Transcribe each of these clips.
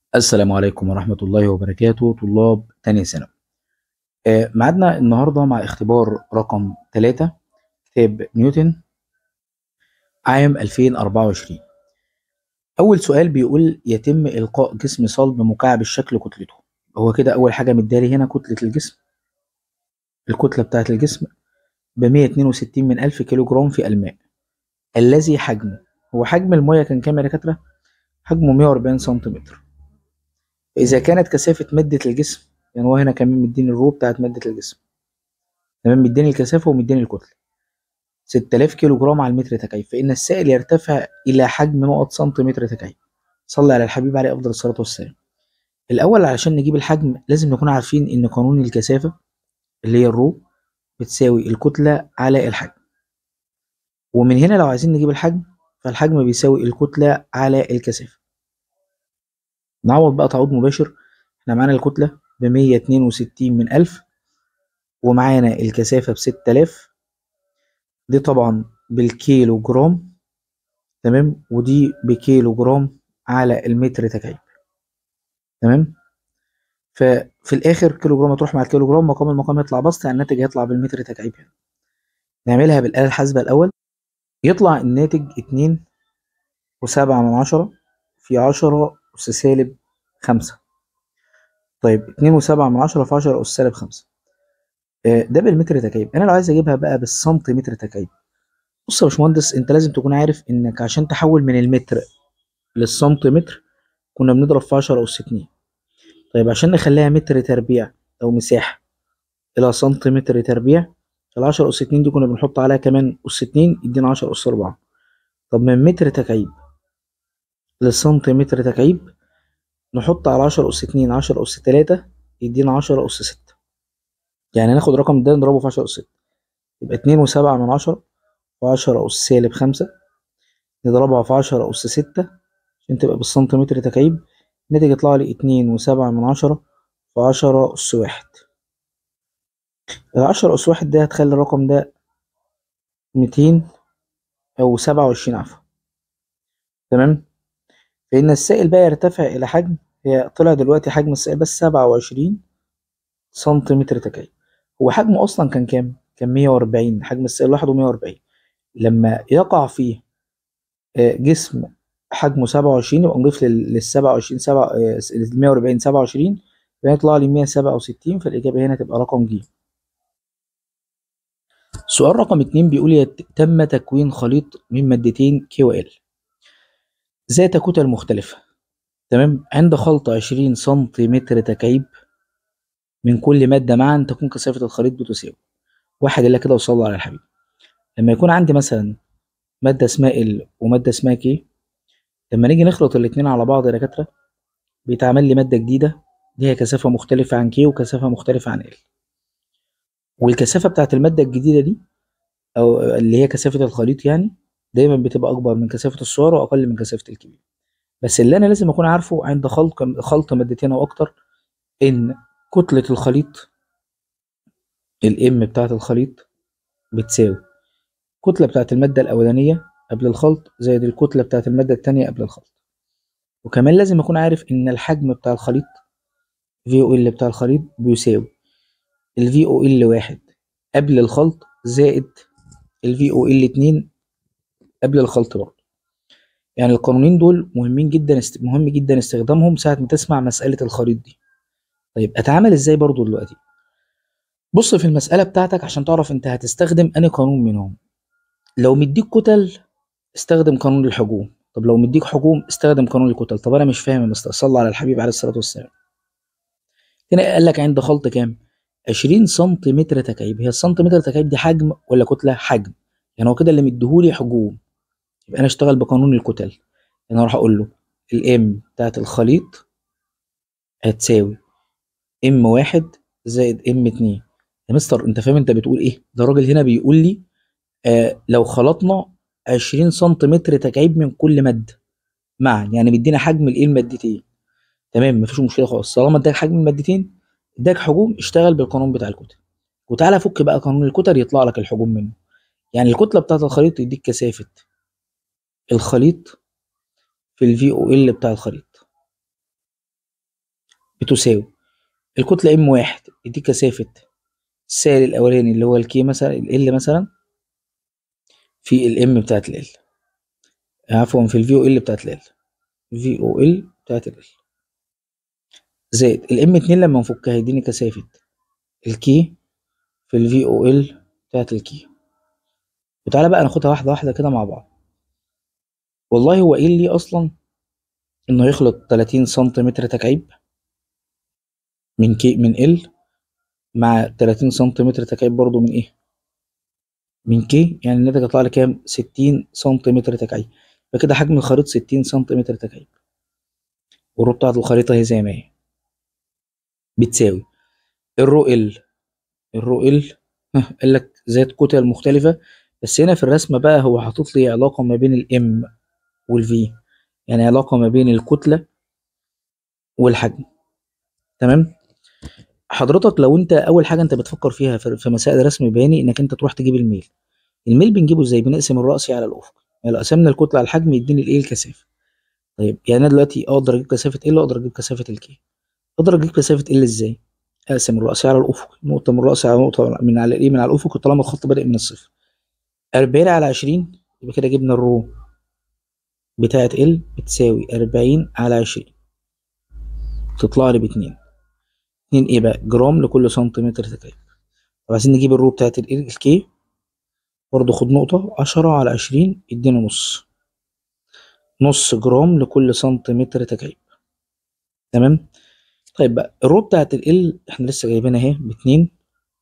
السلام عليكم ورحمة الله وبركاته طلاب تانية ثانوي آه، ميعادنا النهاردة مع اختبار رقم 3 كتاب نيوتن عام 2024 أول سؤال بيقول يتم إلقاء جسم صلب مكعب الشكل كتلته هو كده أول حاجة مداري هنا كتلة الجسم الكتلة بتاعة الجسم ب 162 من ألف كيلو جرام في الماء الذي حجمه هو حجم المياه كان كام يا دكاترة؟ حجمه 140 سنتيمتر إذا كانت كثافة مادة الجسم يعني هو هنا كمان مديني الرو بتاعت مادة الجسم تمام مديني الكثافة ومديني الكتلة 6000 كيلو جرام على المتر تكعيب فإن السائل يرتفع إلى حجم نقط سنتيمتر تكعيب صلي على الحبيب عليه أفضل الصلاة والسلام الأول علشان نجيب الحجم لازم نكون عارفين إن قانون الكثافة اللي هي الرو بتساوي الكتلة على الحجم ومن هنا لو عايزين نجيب الحجم فالحجم بيساوي الكتلة على الكثافة نعوض بقى تعويض مباشر احنا معانا الكتلة بمية اتنين وستين من ألف ومعانا الكثافة بستة آلاف دي طبعا بالكيلو جرام تمام ودي بكيلو جرام على المتر تكعيب تمام ففي الآخر كيلو جرام هتروح مع الكيلو جرام مقام المقام يطلع بسط يعني الناتج هيطلع بالمتر تكعيب هنا نعملها بالآلة الحاسبة الأول يطلع الناتج اتنين وسبعة من عشرة في عشرة أس سالب خمسة طيب اتنين وسبعة من عشرة في عشرة أس سالب خمسة آه، ده بالمتر تكعيب أنا لو عايز أجيبها بقى بالسنتيمتر تكعيب بص يا باشمهندس أنت لازم تكون عارف إنك عشان تحول من المتر للسنتيمتر كنا بنضرب في عشرة أس اتنين طيب عشان نخليها متر تربيع أو مساحة إلى سنتيمتر تربيع العشرة أس اتنين دي كنا بنحط عليها كمان أس اتنين يدينا عشرة أس أربعة طب من متر تكعيب للسنتيمتر تكعيب نحط على عشرة أس اتنين عشرة أس تلاتة يدينا عشرة أس ستة يعني ناخد الرقم ده نضربه في عشرة أس ستة يبقى اتنين وسبعة من عشرة في عشرة أس سالب خمسة نضربها في عشرة أس ستة عشان تبقى بالسنتيمتر تكعيب الناتج يطلع لي اتنين وسبعة من عشرة في عشرة أس واحد العشرة أس واحد ده هتخلي الرقم ده ميتين أو سبعة وعشرين عفوا تمام فإن السائل بقى يرتفع إلى حجم هي طلع دلوقتي حجم السائل بس سبعة وعشرين سنتيمتر تكعيب هو حجمه أصلا كان كام؟ كان مية وأربعين حجم السائل لوحده مية وأربعين لما يقع فيه آه، جسم حجمه سبعة وعشرين يبقى نضيف للسبعة وعشرين سبعة المية وأربعين سبعة وعشرين فيطلع لي مية سبعة وستين فالإجابة هنا تبقى رقم ج سؤال رقم اتنين بيقول يت- تم تكوين خليط من مادتين كي وال ذات كتل مختلفة تمام عند خلط 20 سنتيمتر تكعيب من كل مادة معا تكون كثافة الخليط بتساوي واحد إلا كده وصلى على الحبيب لما يكون عندي مثلا مادة اسمها ال ومادة اسمها كي لما نيجي نخلط الاتنين على بعض يا دكاترة بيتعمل لي مادة جديدة ليها كثافة مختلفة عن كي وكثافة مختلفة عن ال والكثافة بتاعت المادة الجديدة دي أو اللي هي كثافة الخليط يعني دايما بتبقى أكبر من كثافة الصغار وأقل من كثافة الكبير بس اللي أنا لازم أكون عارفه عند خلط خلط مادتين أو أكتر إن كتلة الخليط الام بتاعة الخليط بتساوي الكتلة بتاعة المادة الأولانية قبل الخلط زائد الكتلة بتاعة المادة التانية قبل الخلط وكمان لازم أكون عارف إن الحجم بتاع الخليط في او ال بتاع الخليط بيساوي ال في او ال واحد قبل الخلط زائد ال في او ال اتنين قبل الخلط برضه يعني القانونين دول مهمين جدا است... مهم جدا استخدامهم ساعة ما تسمع مسألة الخليط دي طيب أتعامل إزاي برضه دلوقتي بص في المسألة بتاعتك عشان تعرف أنت هتستخدم أنهي قانون منهم لو مديك كتل استخدم قانون الحجوم طب لو مديك حجوم استخدم قانون الكتل طب انا مش فاهم يا مستر صلى على الحبيب عليه الصلاه والسلام هنا قال لك عند خلط كام 20 سنتيمتر تكعيب هي السنتيمتر تكعيب دي حجم ولا كتله حجم يعني هو كده اللي مديهولي حجوم يبقى انا اشتغل بقانون الكتل انا اروح اقول له الام بتاعت الخليط هتساوي ام واحد زائد ام اتنين يا مستر انت فاهم انت بتقول ايه ده الراجل هنا بيقول لي آه لو خلطنا 20 سنتيمتر تكعيب من كل ماده معا يعني مدينا حجم الايه المادتين تمام مفيش مشكله خالص طالما اداك حجم المادتين اداك حجوم اشتغل بالقانون بتاع الكتل وتعالى فك بقى قانون الكتل يطلع لك الحجوم منه يعني الكتله بتاعه الخليط يديك كثافه الخليط في الفي او ال بتاع الخليط بتساوي الكتلة ام واحد دي كثافة السائل الأولاني اللي هو الكي مثلا ال مثلا في الام بتاعت ال عفوا في الفي او ال بتاعت ال في او ال بتاعت ال زائد الام اتنين لما نفكها يديني كثافة الكي في الفي او ال بتاعت الكي وتعالى بقى ناخدها واحدة واحدة كده مع بعض والله هو ايه اللي اصلا انه يخلط 30 سنتيمتر تكعيب من كي من ال مع 30 سنتيمتر تكعيب برضو من ايه من كي يعني الناتج هيطلع لي كام 60 سنتيمتر تكعيب فكده حجم الخليط 60 سنتيمتر تكعيب والرو بتاعت الخريطة هي زي ما هي بتساوي الرو ال الرو ال قال لك ذات كتل مختلفة بس هنا في الرسمة بقى هو حاطط لي علاقة ما بين الام والفي يعني علاقة ما بين الكتلة والحجم تمام حضرتك لو انت اول حاجة انت بتفكر فيها في في مسائل رسم بياني انك انت تروح تجيب الميل الميل بنجيبه ازاي بنقسم الرأسي على الافق يعني لو قسمنا الكتلة على الحجم يديني الايه الكثافة طيب يعني انا دلوقتي اقدر اجيب كثافة ال اقدر اجيب كثافة الكي اقدر اجيب كثافة ال ازاي اقسم الرأسي على الافق نقطة من الرأس على نقطة من على الايه من على الافق طالما الخط بادئ من الصفر 40 على 20 يبقى كده جبنا الرو بتاعة ال بتساوي 40 على 20 تطلع لي باتنين اتنين ايه بقى جرام لكل سنتيمتر تكعيب طب عايزين نجيب الرو بتاعة ال الكي برضه خد نقطة 10 على 20 يدينا نص نص جرام لكل سنتيمتر تكعيب تمام طيب بقى الرو بتاعة ال احنا لسه جايبينها اهي باتنين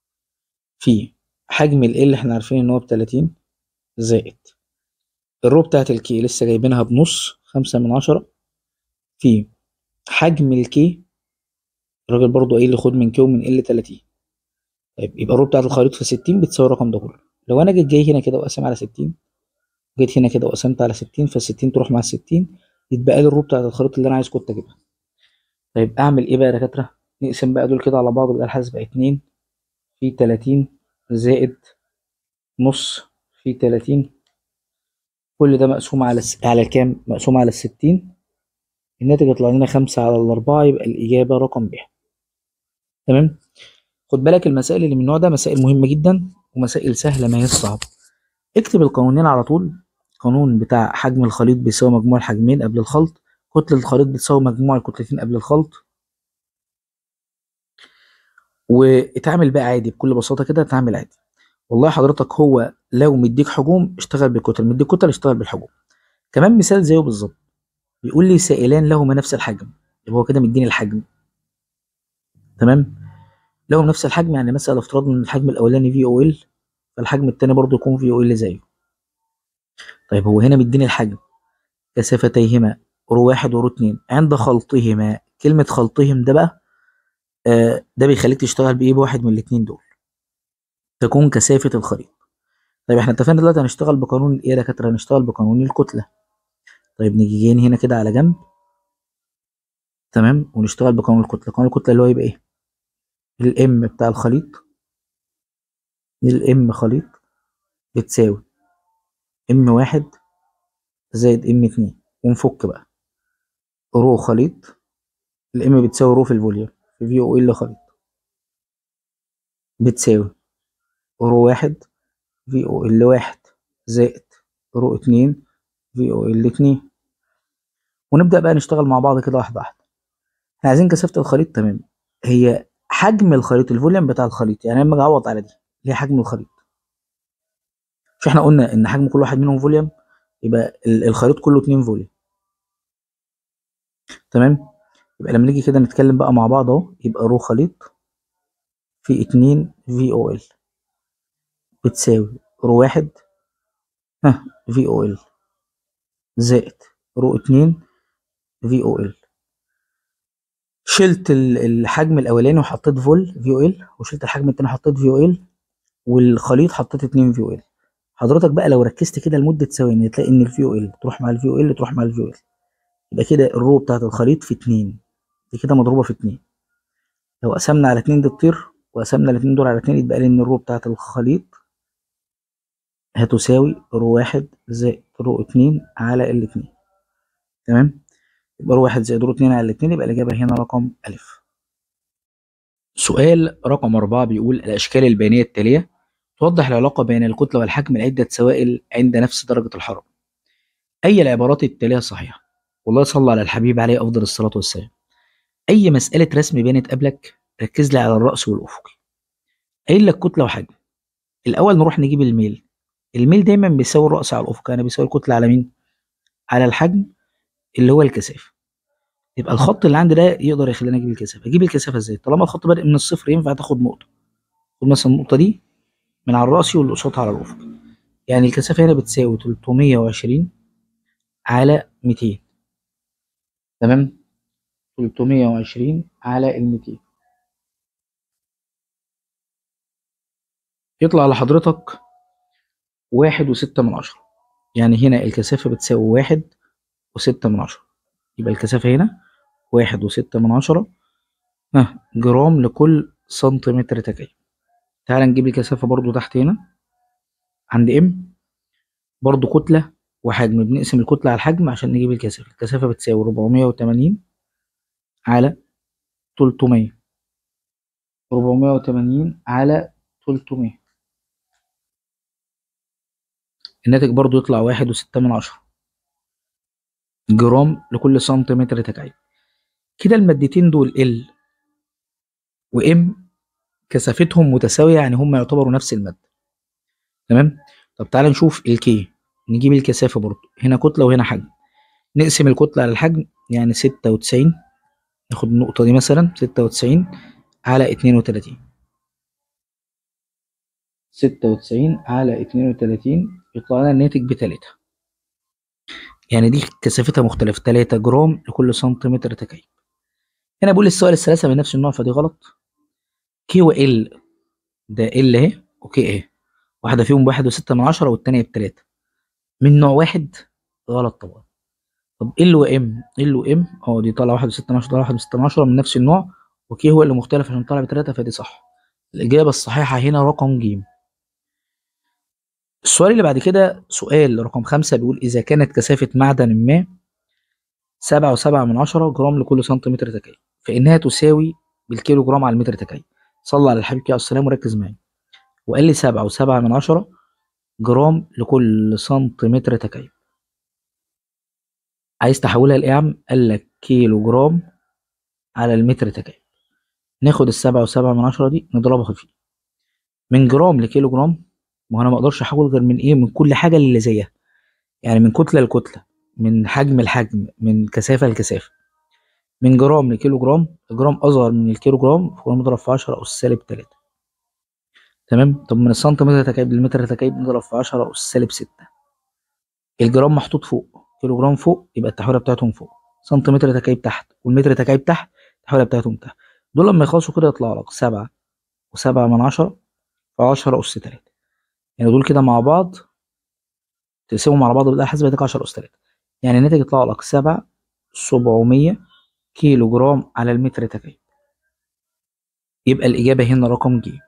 في حجم ال احنا عارفين ان هو بتلاتين زائد الرو بتاعت الكي لسه جايبينها بنص خمسة من عشرة في حجم الكي الراجل برضو قايل لي خد من كي ومن ال تلاتين طيب يبقى الرو بتاعت الخليط في ستين بتساوي الرقم ده كله لو انا جيت جاي هنا كده وقسم على ستين جيت هنا كده وقسمت على ستين فالستين تروح مع الستين يتبقى لي الرو بتاعت الخليط اللي انا عايز كنت اجيبها طيب اعمل ايه بقى يا دكاترة نقسم بقى دول كده على بعض يبقى الحاسب بقى اتنين في تلاتين زائد نص في تلاتين كل ده مقسوم على س... على كام؟ مقسوم على الستين الناتج يطلع لنا خمسة على الأربعة يبقى الإجابة رقم ب تمام؟ خد بالك المسائل اللي من النوع ده مسائل مهمة جدا ومسائل سهلة ما هي صعبة اكتب القانونين على طول قانون بتاع حجم الخليط بيساوي مجموع الحجمين قبل الخلط كتلة الخليط بتساوي مجموع الكتلتين قبل الخلط واتعامل بقى عادي بكل بساطة كده اتعامل عادي والله حضرتك هو لو مديك حجوم اشتغل بالكتل مديك كتل اشتغل بالحجوم كمان مثال زيه بالظبط بيقول لي سائلان لهما نفس الحجم يبقى هو كده مديني الحجم تمام لهم نفس الحجم يعني مثلا افتراض ان الحجم الاولاني في او ال فالحجم التاني برضه يكون في او ال زيه طيب هو هنا مديني الحجم كثافتيهما رو واحد ورو اتنين عند خلطهما كلمة خلطهم ده بقى آه ده بيخليك تشتغل بايه بواحد من الاتنين دول تكون كثافة الخليط طيب احنا اتفقنا دلوقتي هنشتغل بقانون ايه يا دكاترة هنشتغل بقانون الكتلة طيب نيجي جايين هنا كده على جنب تمام ونشتغل بقانون الكتلة قانون الكتلة اللي هو يبقى ايه الام بتاع الخليط الام خليط بتساوي ام واحد زائد ام اتنين ونفك بقى رو خليط الام بتساوي رو في الفوليوم في في او ال خليط بتساوي رو واحد في او ال واحد زائد رو اتنين في او ال اتنين ونبدأ بقى نشتغل مع بعض كده واحدة واحدة احنا عايزين كثافة الخليط تمام هي حجم الخليط الفوليوم بتاع الخليط يعني لما اجي اعوض على دي اللي هي حجم الخليط مش احنا قلنا ان حجم كل واحد منهم فوليوم يبقى الخليط كله 2 فوليوم تمام يبقى لما نيجي كده نتكلم بقى مع بعض اهو يبقى رو خليط في 2 في او ال بتساوي رو واحد ها في او ال زائد رو اتنين في او ال شلت الحجم الاولاني وحطيت فول في او ال وشلت الحجم التاني حطيت في او ال والخليط حطيت 2 في او ال حضرتك بقى لو ركزت كده لمده ثواني تلاقي ان الفي او ال تروح مع الفي او ال تروح مع الفي او ال يبقى كده الرو بتاعت الخليط في 2 دي كده مضروبه في 2 لو قسمنا على 2 دي تطير وقسمنا الاثنين دول على 2 يتبقى لي ان الرو بتاعت الخليط هتساوي رو واحد زائد رو اتنين على الاتنين تمام يبقى رو واحد زائد رو اتنين على الاتنين يبقى الإجابة هنا رقم ألف سؤال رقم أربعة بيقول الأشكال البيانية التالية توضح العلاقة بين الكتلة والحجم لعدة سوائل عند نفس درجة الحرارة أي العبارات التالية صحيحة والله صلى على الحبيب عليه أفضل الصلاة والسلام أي مسألة رسم بانت قبلك ركز لي على الرأس والأفقي قايل لك كتلة وحجم الأول نروح نجيب الميل الميل دايما بيساوي الرأس على الأفق يعني بيساوي الكتلة على مين؟ على الحجم اللي هو الكثافة يبقى الخط اللي عندي ده يقدر يخليني اجيب الكثافه اجيب الكثافه ازاي طالما الخط بادئ من الصفر ينفع تاخد نقطه خد مثلا النقطه دي من على الرأسي واللي قصادها على الافق يعني الكثافه هنا بتساوي 320 على 200 تمام 320 على ال 200 يطلع لحضرتك واحد وستة من عشرة يعني هنا الكثافة بتساوي واحد وستة من عشرة يبقى الكثافة هنا واحد وستة من عشرة ها جرام لكل سنتيمتر تكعيب تعال نجيب الكثافة برضو تحت هنا عند ام برضو كتلة وحجم بنقسم الكتلة على الحجم عشان نجيب الكثافة الكثافة بتساوي ربعمية وتمانين على تلتمية ربعمية وتمانين على تلتمية الناتج برضو يطلع واحد وستة من عشرة جرام لكل سنتيمتر تكعيب كده المادتين دول ال وام كثافتهم متساوية يعني هم يعتبروا نفس المادة تمام طب تعالى نشوف الكي نجيب الكثافة برضو هنا كتلة وهنا حجم نقسم الكتلة على الحجم يعني ستة وتسعين ناخد النقطة دي مثلا ستة وتسعين على اتنين وتلاتين ستة وتسعين على اتنين وتلاتين يطلع لنا الناتج بتلاتة يعني دي كثافتها مختلفة تلاتة جرام لكل سنتيمتر تكعيب هنا بقول السؤال الثلاثة من نفس النوع فدي غلط كي وال ده ال اهي وكي اهي واحدة فيهم بواحد وستة من عشرة والتانية بتلاتة من نوع واحد غلط طبعا طب ال وام ال وام اه دي طالعة واحد وستة من عشرة طالعة واحد وستة من عشرة من نفس النوع وكي هو اللي مختلف عشان طالع بتلاتة فدي صح الإجابة الصحيحة هنا رقم ج السؤال اللي بعد كده سؤال رقم خمسة بيقول إذا كانت كثافة معدن ما سبعة وسبعة من عشرة جرام لكل سنتيمتر تكعيب فإنها تساوي بالكيلو جرام على المتر تكعيب صلى على الحبيب عليه السلام وركز معايا وقال لي سبعة وسبعة من عشرة جرام لكل سنتيمتر تكعيب عايز تحولها لإيه يا عم؟ قال لك كيلو جرام على المتر تكعيب ناخد السبعة وسبعة من عشرة دي نضربها فيه من جرام لكيلو جرام ما انا ما اقدرش احول غير من ايه من كل حاجه اللي زيها يعني من كتله لكتله من حجم لحجم من كثافه لكثافه من جرام لكيلو جرام الجرام اصغر من الكيلو جرام فكنا نضرب في 10 اس سالب 3 تمام طب من السنتيمتر تكعيب للمتر تكعيب نضرب في 10 اس سالب 6 الجرام محطوط فوق كيلو جرام فوق يبقى التحويله بتاعتهم فوق سنتيمتر تكعيب تحت والمتر تكعيب تحت التحويله بتاعتهم تحت دول لما يخلصوا كده يطلع لك 7 و7 من 10 في 10 اس 3 يعني دول كده مع بعض تقسمهم على بعض بالآلة الحاسبة يديك 10 أس 3 يعني الناتج يطلع لك 7 700 كيلو جرام على المتر تكعيب يبقى الإجابة هنا رقم ج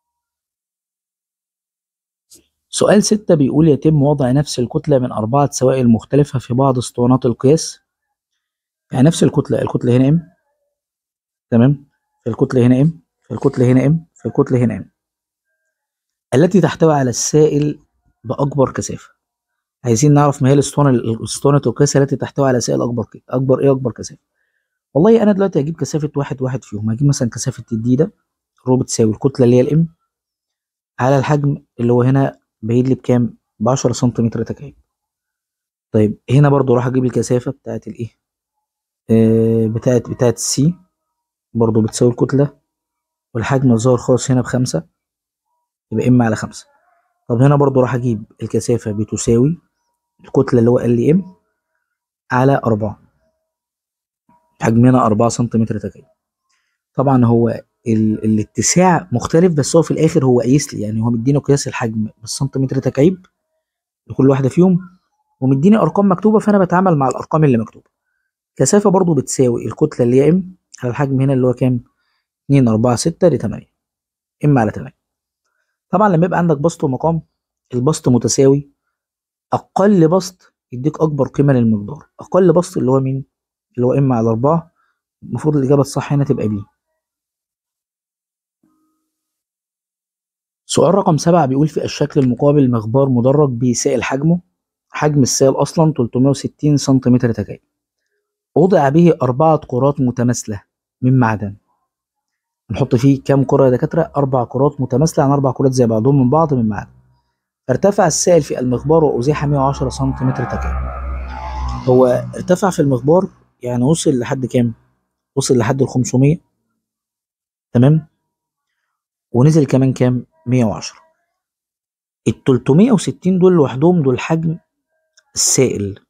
سؤال ستة بيقول يتم وضع نفس الكتلة من أربعة سوائل مختلفة في بعض اسطوانات القياس يعني نفس الكتلة الكتلة هنا ام تمام في الكتلة هنا ام في الكتلة هنا ام في الكتلة هنا ام التي تحتوي على السائل بأكبر كثافة عايزين نعرف ما هي الاسطوانة اسطوانة القياس التي تحتوي على سائل أكبر ك... أكبر إيه أكبر كثافة والله أنا دلوقتي هجيب كثافة واحد واحد فيهم هجيب مثلا كثافة الدي ده رو بتساوي الكتلة اللي هي الام على الحجم اللي هو هنا بعيد لي بكام؟ ب 10 سنتيمتر تكعيب طيب هنا برضو راح أجيب الكثافة بتاعت الإيه؟ آه بتاعت بتاعت السي برضو بتساوي الكتلة والحجم الظاهر خالص هنا بخمسة يبقى ام على خمسة طب هنا برضو راح اجيب الكثافة بتساوي الكتلة اللي هو قال لي ام على أربعة حجمنا أربعة سنتيمتر تكعيب طبعا هو ال... الاتساع مختلف بس هو في الآخر هو قايس لي يعني هو مديني قياس الحجم بالسنتيمتر تكعيب لكل واحدة فيهم ومديني أرقام مكتوبة فأنا بتعامل مع الأرقام اللي مكتوبة كثافة برضو بتساوي الكتلة اللي هي ام على الحجم هنا اللي هو كام؟ اتنين أربعة ستة لتمانية ام على تمانية طبعا لما يبقى عندك بسط ومقام البسط متساوي اقل بسط يديك اكبر قيمه للمقدار اقل بسط اللي هو مين اللي هو ام على 4 المفروض الاجابه الصح هنا تبقى بي سؤال رقم سبعة بيقول في الشكل المقابل مخبار مدرج بسائل حجمه حجم السائل أصلا 360 سنتيمتر تكعيب وضع به أربعة كرات متماثلة من معدن نحط فيه كام كرة يا دكاترة؟ أربع كرات متماثلة عن أربع كرات زي بعضهم من بعض من معدن ارتفع السائل في المخبار وأزيح 110 سنتيمتر تكعيب هو ارتفع في المخبار يعني وصل لحد كام؟ وصل لحد ال 500 تمام؟ ونزل كمان كام؟ 110 ال 360 دول لوحدهم دول حجم السائل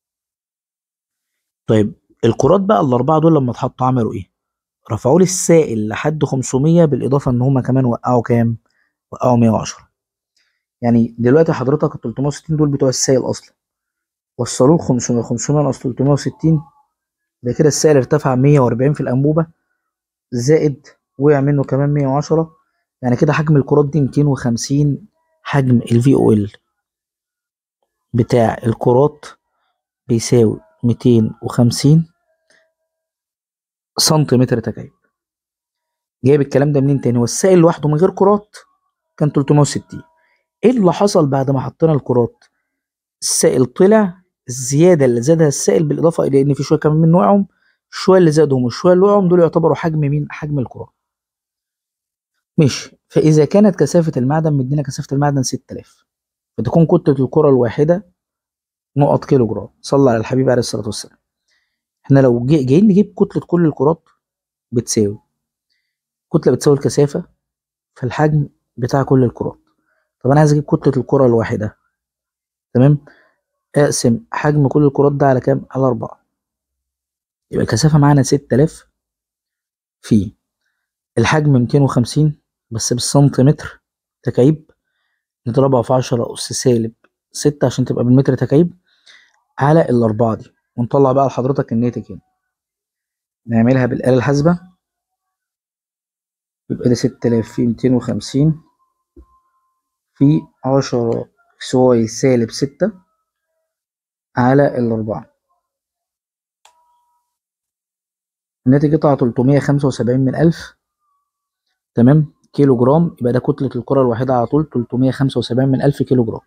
طيب الكرات بقى الأربعة دول لما اتحطوا عملوا إيه؟ رفعوا لي السائل لحد 500 بالإضافة إن هما كمان وقعوا كام؟ وقعوا 110 يعني دلوقتي حضرتك ال 360 دول بتوع السائل أصلا وصلوه ل 500 500 ناقص 360 ده كده السائل ارتفع 140 في الأنبوبة زائد وقع منه كمان 110 يعني كده حجم الكرات دي 250 حجم الفي او ال بتاع الكرات بيساوي 250 سنتيمتر تكعيب جايب الكلام ده منين تاني والسائل لوحده من غير كرات كان 360 ايه اللي حصل بعد ما حطينا الكرات السائل طلع الزيادة اللي زادها السائل بالإضافة إلى إن في شوية كمان من وقعهم الشوية اللي زادهم والشوية اللي وقعهم دول يعتبروا حجم مين؟ حجم الكرات ماشي فإذا كانت كثافة المعدن مدينا كثافة المعدن 6000 فتكون كتلة الكرة الواحدة نقط كيلو جرام صلى على الحبيب عليه الصلاة والسلام احنا لو جي جايين نجيب كتلة كل الكرات بتساوي كتلة بتساوي الكثافة في الحجم بتاع كل الكرات طب أنا عايز أجيب كتلة الكرة الواحدة تمام اقسم حجم كل الكرات ده على كام؟ على أربعة يبقى الكثافة معانا 6000 في الحجم 250 بس بالسنتيمتر تكعيب نضربها في عشرة أس سالب ستة عشان تبقى بالمتر تكعيب على الأربعة دي ونطلع بقى لحضرتك الناتج هنا نعملها بالآلة الحاسبة يبقى ده ستة آلاف في ميتين وخمسين في عشرة إكس واي سالب ستة على الأربعة الناتج يطلع تلتمية خمسة وسبعين من ألف تمام كيلو جرام يبقى ده كتلة الكرة الواحدة على طول 375 من 1000 كيلو جرام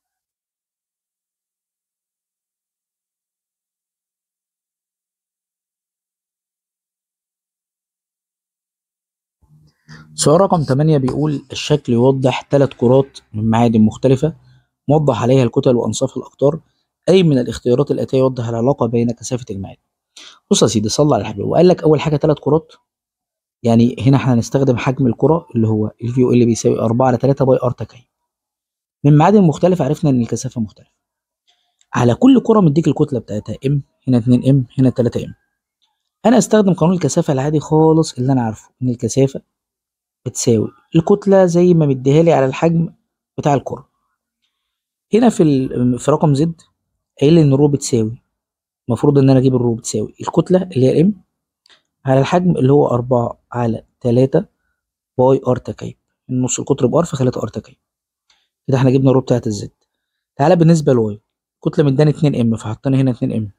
سؤال رقم 8 بيقول الشكل يوضح ثلاث كرات من معادن مختلفة موضح عليها الكتل وأنصاف الأقطار أي من الاختيارات الآتية يوضح العلاقة بين كثافة المعادن بص يا سيدي صلى على الحبيب وقال لك أول حاجة ثلاث كرات يعني هنا احنا هنستخدم حجم الكرة اللي هو الفي او ال بيساوي 4 على 3 باي ار تكعيب من معادن مختلفة عرفنا ان الكثافة مختلفة على كل كرة مديك الكتلة بتاعتها ام هنا 2 ام هنا 3 ام انا استخدم قانون الكثافة العادي خالص اللي انا عارفه ان الكثافة بتساوي الكتلة زي ما مديها لي على الحجم بتاع الكرة هنا في في رقم زد قايل لي ان الرو بتساوي المفروض ان انا اجيب الرو بتساوي الكتلة اللي هي الام على الحجم اللي هو أربعة على تلاتة باي ار تكعيب نص القطر بار فخليته ار تكعيب كده احنا جبنا الرو بتاعت الزد تعالى بالنسبة لواي كتلة مداني اتنين ام فحطينا هنا اتنين ام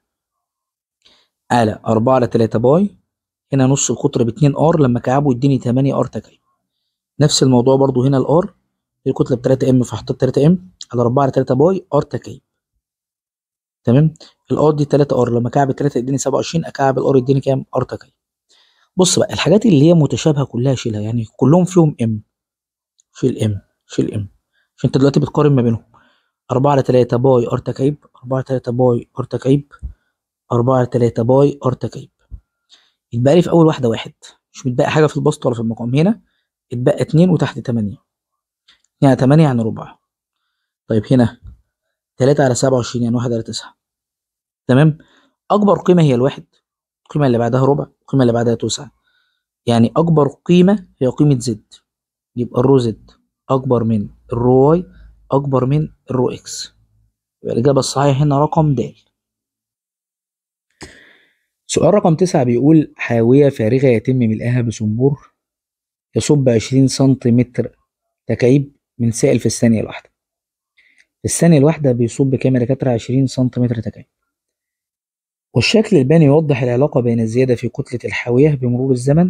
على أربعة على تلاتة باي هنا نص القطر باتنين ار لما كعبه يديني تمانية ار تكعيب نفس الموضوع برضو هنا الار الكتلة بتلاتة ام فحطيت تلاتة ام على أربعة على تلاتة باي ار تكعيب تمام الار دي تلاتة ار لما كعب تلاتة يديني سبعة وعشرين اكعب الار يديني كام ار تكعيب بص بقى الحاجات اللي هي متشابهه كلها شيلها يعني كلهم فيهم ام شيل ام شيل ام عشان انت دلوقتي بتقارن ما بينهم أربعة على تلاتة باي ار تكعيب أربعة على تلاتة باي ار تكعيب أربعة على تلاتة باي ار تكعيب يتبقى لي في أول واحدة واحد مش متبقى حاجة في البسط ولا في المقام هنا اتبقى اتنين وتحت تمانية يعني تمانية يعني ربع طيب هنا تلاتة على سبعة وعشرين يعني واحد على تسعة تمام أكبر قيمة هي الواحد القيمة اللي بعدها ربع القيمة اللي بعدها تسعة يعني أكبر قيمة هي قيمة زد يبقى الرو زد أكبر من الرو واي أكبر من الرو إكس يبقى الإجابة الصحيحة هنا رقم د سؤال رقم تسعة بيقول حاوية فارغة يتم ملئها بصنبور يصب عشرين سنتيمتر تكعيب من سائل في الثانية الواحدة في الثانية الواحدة بيصب كام يا دكاترة عشرين سنتيمتر تكعيب والشكل الباني يوضح العلاقة بين الزيادة في كتلة الحاوية بمرور الزمن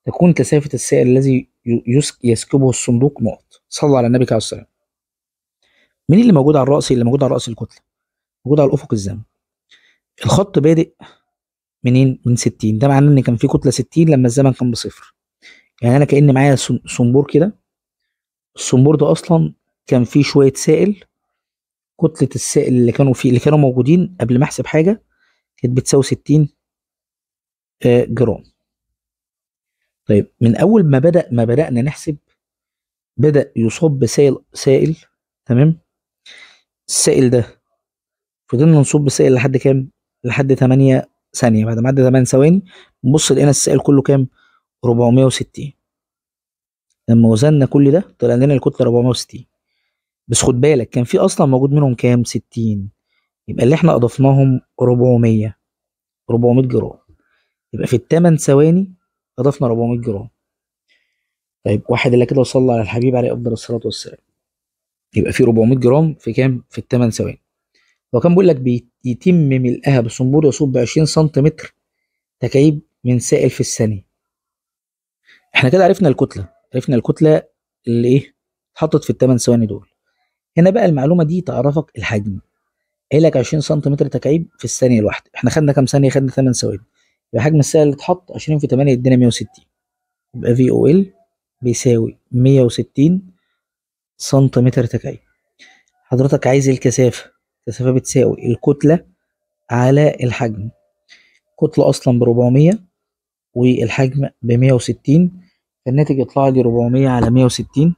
تكون كثافة السائل الذي يس- يسكبه الصندوق نقط صلى على النبي عليه الصلاة والسلام مين اللي موجود على الرأس اللي موجود على رأس الكتلة موجود على الأفق الزمني الخط بادئ منين من 60 ده معناه ان كان في كتلة 60 لما الزمن كان بصفر يعني انا كأن معايا صن- صنبور كده الصنبور ده اصلا كان فيه شوية سائل كتلة السائل اللي كانوا فيه اللي كانوا موجودين قبل ما احسب حاجة كانت بتساوي 60 آه، جرام طيب من اول ما بدأ ما بدأنا نحسب بدأ يصاب بسائل سائل تمام السائل ده فضلنا نصب سائل لحد كام لحد 8 ثانية بعد ما عدى 8 ثواني نبص لقينا السائل كله كام 460 لما وزننا كل ده طلع لنا الكتلة 460 بس خد بالك كان في اصلا موجود منهم كام 60 يبقى اللي احنا اضفناهم 400 400 جرام يبقى في الثمان ثواني اضفنا 400 جرام طيب واحد اللي كده وصلى على الحبيب عليه افضل الصلاه والسلام يبقى في 400 جرام في كام في الثمان ثواني هو كان بيقول لك بيتم ملئها بصنبور يصب ب 20 سنتيمتر تكعيب من سائل في الثانيه احنا كده عرفنا الكتله عرفنا الكتله اللي ايه اتحطت في الثمان ثواني دول هنا بقى المعلومه دي تعرفك الحجم قايل لك 20 سنتيمتر تكعيب في الثانيه الواحده احنا خدنا كام ثانيه خدنا 8 ثواني يبقى حجم السائل اللي اتحط 20 في 8 يدينا 160 يبقى في او ال بيساوي 160 سنتيمتر تكعيب حضرتك عايز الكثافه الكثافه بتساوي الكتله على الحجم كتله اصلا ب 400 والحجم ب 160 فالناتج يطلع لي 400 على 160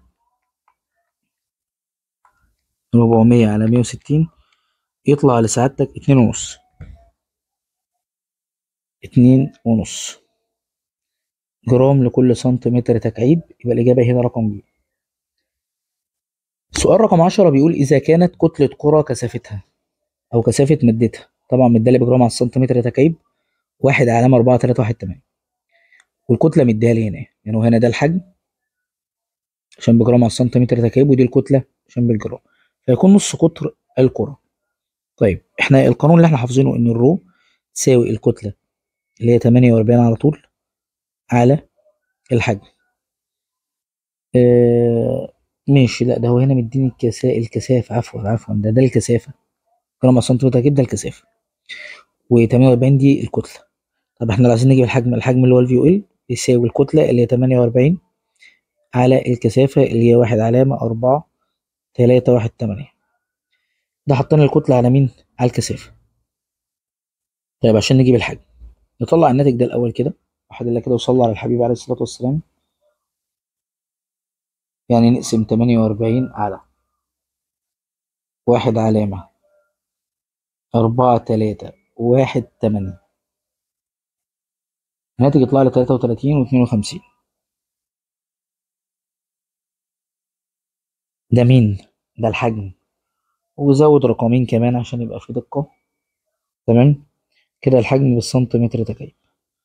400 على 160 يطلع لسعادتك اتنين ونص اتنين ونص جرام لكل سنتيمتر تكعيب يبقى الإجابة هنا رقم ب سؤال رقم عشرة بيقول إذا كانت كتلة كرة كثافتها أو كثافة مادتها طبعا مدالة بجرام على السنتيمتر تكعيب واحد علامة أربعة تلاتة واحد تمانية والكتلة مديها لي هنا يعني وهنا ده الحجم عشان بجرام على السنتيمتر تكعيب ودي الكتلة عشان بالجرام فيكون نص قطر الكرة طيب احنا القانون اللي احنا حافظينه ان الرو تساوي الكتلة اللي هي 48 على طول على الحجم اه ماشي لا ده هو هنا مديني الكسا الكثافة عفوا عفوا ده ده الكثافة جرام على السنتيمتر تكعيب ده الكثافة و48 دي الكتلة طب احنا لو عايزين نجيب الحجم الحجم اللي هو الفي او ال يساوي الكتلة اللي هي 48 على الكثافة اللي هي واحد علامة أربعة تلاتة واحد تمانية ده حطينا الكتلة على مين؟ على الكثافة طيب عشان نجيب الحجم نطلع الناتج ده الأول كده واحد اللي كده وصلى على الحبيب عليه الصلاة والسلام يعني نقسم تمانية وأربعين على واحد علامة أربعة تلاتة واحد تمانية الناتج يطلع لي تلاتة وتلاتين واتنين وخمسين ده مين؟ ده الحجم وزود رقمين كمان عشان يبقى في دقة تمام كده الحجم بالسنتيمتر تكعيب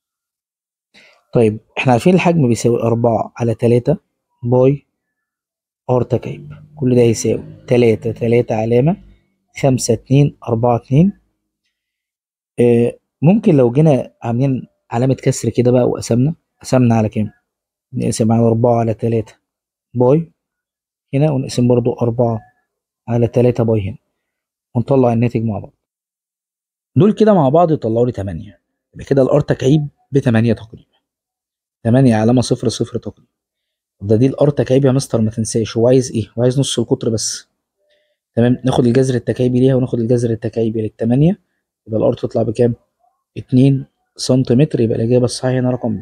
طيب احنا عارفين الحجم بيساوي أربعة على تلاتة باي ار تكعيب كل ده يساوي تلاتة تلاتة علامة خمسة اتنين أربعة اتنين اه ممكن لو جينا عاملين علامة كسر كده بقى وقسمنا قسمنا على كام؟ نقسم على أربعة على تلاتة باي هنا ونقسم برضو أربعة على تلاتة باي هنا ونطلع الناتج مع بعض دول كده مع بعض يطلعوا لي تمانية يبقى كده الار تكعيب بتمانية تقريبا تمانية علامة صفر صفر تقريبا ده دي الار تكعيب يا مستر ما تنساش هو عايز ايه؟ هو عايز نص القطر بس تمام ناخد الجذر التكعيبي ليها وناخد الجذر التكعيبي للتمانية يبقى الار تطلع بكام؟ اتنين سنتيمتر يبقى الإجابة الصحيحة هنا رقم ب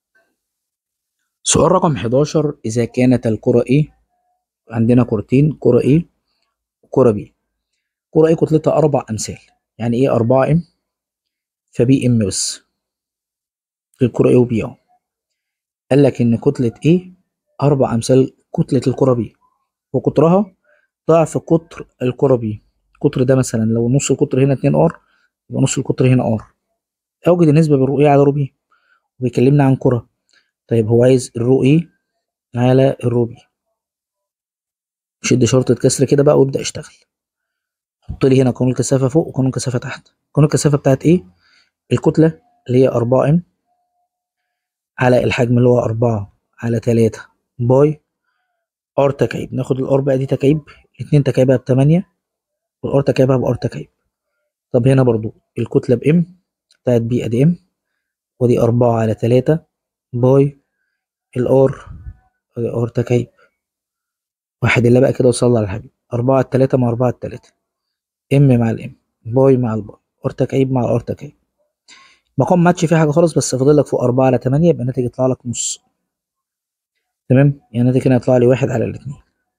سؤال رقم 11 إذا كانت الكرة A عندنا كرتين كرة A وكرة B كرة A كتلتها أربع أمثال يعني إيه أربعة إم فبي إم بس الكرة A وبي أهو قال لك إن كتلة A أربع أمثال كتلة الكرة B وقطرها ضعف قطر الكرة B القطر ده مثلا لو نص القطر هنا 2 ار يبقى نص القطر هنا ار اوجد النسبة بالرو A على رو B وبيكلمنا عن كرة طيب هو عايز الرو A على الرو B شد شرطة كسر كده بقى وابدأ اشتغل حط لي هنا قانون الكثافة فوق وقانون الكثافة تحت قانون الكثافة بتاعت ايه الكتلة اللي هي 4 ام على الحجم اللي هو أربعة على تلاتة باي ار تكعيب ناخد الار بقى دي تكعيب الاتنين تكعيبها بتمانية والار تكعيبها بار تكعيب طب هنا برضو الكتلة بام بتاعت بي ادي ام ودي أربعة على تلاتة باي الار ادي ار تكعيب واحد اللي بقى كده وصلى على الحبيب أربعة على التلاتة مع أربعة على التلاتة ام مع الام باي مع الباي ار تكعيب مع الار تكعيب مقام ماتش فيه حاجة خالص بس فاضل لك فوق أربعة على تمانية يبقى الناتج يطلع لك نص تمام يعني الناتج هنا يطلع لي واحد على الاتنين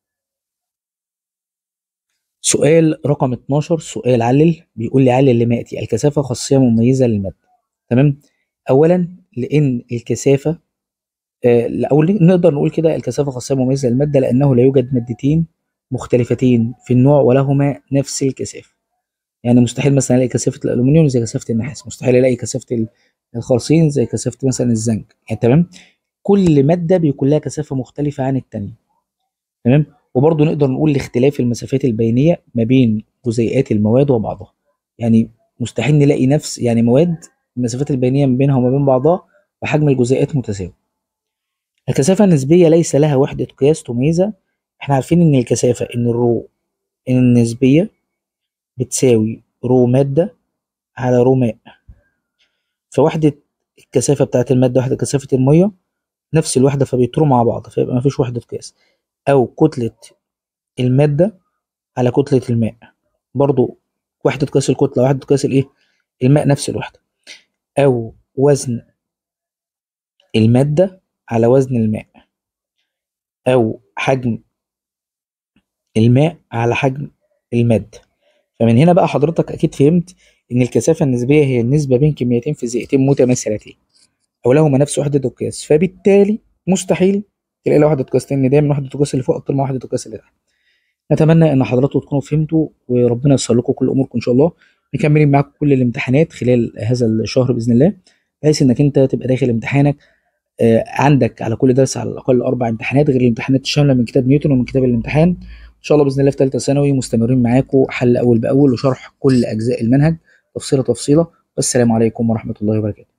سؤال رقم 12 سؤال علل بيقول لي علل لما يأتي الكثافة خاصية مميزة للمادة تمام أولا لأن الكثافة آه أو نقدر نقول كده الكثافة خاصية مميزة للمادة لأنه لا يوجد مادتين مختلفتين في النوع ولهما نفس الكثافة يعني مستحيل مثلا الاقي كثافة الألومنيوم زي كثافة النحاس مستحيل الاقي كثافة الخرسين زي كثافة مثلا الزنك يعني تمام كل مادة بيكون لها كثافة مختلفة عن التانية تمام وبرضه نقدر نقول لاختلاف المسافات البينية ما بين جزيئات المواد وبعضها يعني مستحيل نلاقي نفس يعني مواد المسافات البينية ما بينها وما بين بعضها وحجم الجزيئات متساوي الكثافة النسبية ليس لها وحدة قياس تميزها احنا عارفين ان الكثافة ان الرو النسبية بتساوي رو مادة على رو ماء فوحدة الكثافة بتاعت المادة وحدة كثافة المية نفس الوحدة فبيطروا مع بعض فيبقى مفيش وحدة قياس أو كتلة المادة على كتلة الماء برضو وحدة قياس الكتلة وحدة قياس الإيه؟ الماء نفس الوحدة أو وزن المادة على وزن الماء أو حجم الماء على حجم المادة فمن هنا بقى حضرتك أكيد فهمت إن الكثافة النسبية هي النسبة بين كميتين فيزيائيتين متماثلتين أو لهما نفس وحدة القياس فبالتالي مستحيل تلاقي له وحدة قياس لأن دايما وحدة القياس اللي فوق أكتر من وحدة القياس اللي تحت نتمنى إن حضراتكم تكونوا فهمتوا وربنا ييسر لكم كل أموركم إن شاء الله مكملين معاكم كل الامتحانات خلال هذا الشهر بإذن الله بحيث إنك أنت تبقى داخل امتحانك آه عندك على كل درس على الأقل أربع امتحانات غير الامتحانات الشاملة من كتاب نيوتن ومن كتاب الامتحان إن شاء الله بإذن الله في ثالثة ثانوي مستمرين معاكم حل أول بأول وشرح كل أجزاء المنهج تفصيلة تفصيلة والسلام عليكم ورحمة الله وبركاته